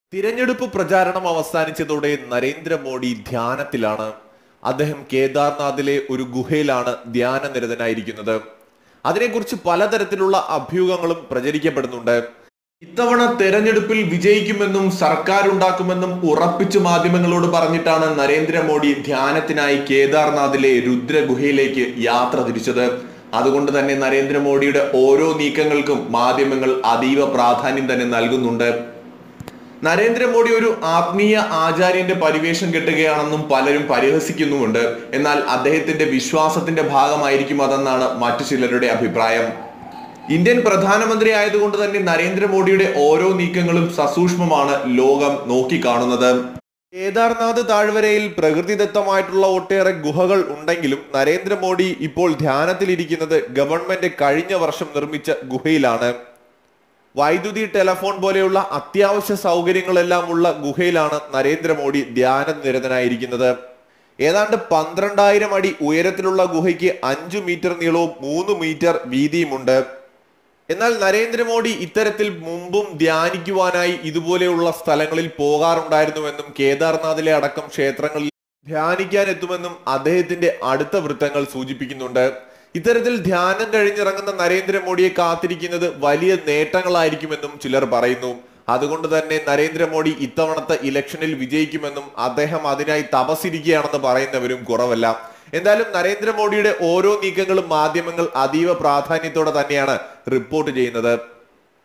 തിരഞ്ഞെടുപ്പ് പ്രചാരണം അവസാനിച്ചതോടെ നരേന്ദ്രമോദി ധ്യാനത്തിലാണ് അദ്ദേഹം കേദാർനാഥിലെ ഒരു ഗുഹയിലാണ് ധ്യാനനിരതനായിരിക്കുന്നത് അതിനെക്കുറിച്ച് പലതരത്തിലുള്ള അഭ്യൂഹങ്ങളും പ്രചരിക്കപ്പെടുന്നുണ്ട് ഇത്തവണ തെരഞ്ഞെടുപ്പിൽ വിജയിക്കുമെന്നും സർക്കാർ ഉണ്ടാക്കുമെന്നും ഉറപ്പിച്ചു മാധ്യമങ്ങളോട് പറഞ്ഞിട്ടാണ് നരേന്ദ്രമോദി ധ്യാനത്തിനായി കേദാർനാഥിലെ രുദ്രഗുഹയിലേക്ക് യാത്ര തിരിച്ചത് അതുകൊണ്ട് തന്നെ നരേന്ദ്രമോദിയുടെ ഓരോ നീക്കങ്ങൾക്കും മാധ്യമങ്ങൾ അതീവ പ്രാധാന്യം തന്നെ നൽകുന്നുണ്ട് നരേന്ദ്രമോദി ഒരു ആത്മീയ ആചാര്യന്റെ പരിവേഷം കെട്ടുകയാണെന്നും പലരും പരിഹസിക്കുന്നുമുണ്ട് എന്നാൽ അദ്ദേഹത്തിന്റെ വിശ്വാസത്തിന്റെ ഭാഗമായിരിക്കും അതെന്നാണ് മറ്റു ചിലരുടെ അഭിപ്രായം ഇന്ത്യൻ പ്രധാനമന്ത്രി ആയതുകൊണ്ട് തന്നെ നരേന്ദ്രമോദിയുടെ ഓരോ നീക്കങ്ങളും സസൂക്ഷ്മമാണ് ലോകം നോക്കിക്കാണുന്നത് കേദാർനാഥ് താഴ്വരയിൽ പ്രകൃതിദത്തമായിട്ടുള്ള ഒട്ടേറെ ഗുഹകൾ ഉണ്ടെങ്കിലും നരേന്ദ്രമോദി ഇപ്പോൾ ധ്യാനത്തിലിരിക്കുന്നത് ഗവൺമെന്റ് കഴിഞ്ഞ വർഷം നിർമ്മിച്ച ഗുഹയിലാണ് വൈദ്യുതി ടെലഫോൺ പോലെയുള്ള അത്യാവശ്യ സൗകര്യങ്ങളെല്ലാം ഉള്ള ഗുഹയിലാണ് നരേന്ദ്രമോദി ധ്യാനനിരതനായിരിക്കുന്നത് ഏതാണ്ട് പന്ത്രണ്ടായിരം അടി ഉയരത്തിലുള്ള ഗുഹയ്ക്ക് അഞ്ചു മീറ്റർ നീളവും മൂന്ന് മീറ്റർ വീതിയുമുണ്ട് എന്നാൽ നരേന്ദ്രമോദി ഇത്തരത്തിൽ മുമ്പും ധ്യാനിക്കുവാനായി ഇതുപോലെയുള്ള സ്ഥലങ്ങളിൽ പോകാറുണ്ടായിരുന്നുവെന്നും കേദാർനാഥിലെ അടക്കം ക്ഷേത്രങ്ങളിൽ ധ്യാനിക്കാൻ എത്തുമെന്നും അദ്ദേഹത്തിന്റെ അടുത്ത വൃത്തങ്ങൾ സൂചിപ്പിക്കുന്നുണ്ട് ഇത്തരത്തിൽ ധ്യാനം കഴിഞ്ഞിറങ്ങുന്ന നരേന്ദ്രമോദിയെ കാത്തിരിക്കുന്നത് വലിയ നേട്ടങ്ങളായിരിക്കുമെന്നും ചിലർ പറയുന്നു അതുകൊണ്ട് തന്നെ നരേന്ദ്രമോദി ഇത്തവണത്തെ ഇലക്ഷനിൽ വിജയിക്കുമെന്നും അദ്ദേഹം അതിനായി തപസ്സിരിക്കുകയാണെന്ന് പറയുന്നവരും കുറവല്ല എന്തായാലും നരേന്ദ്രമോദിയുടെ ഓരോ നീക്കങ്ങളും മാധ്യമങ്ങൾ അതീവ പ്രാധാന്യത്തോടെ തന്നെയാണ് റിപ്പോർട്ട് ചെയ്യുന്നത്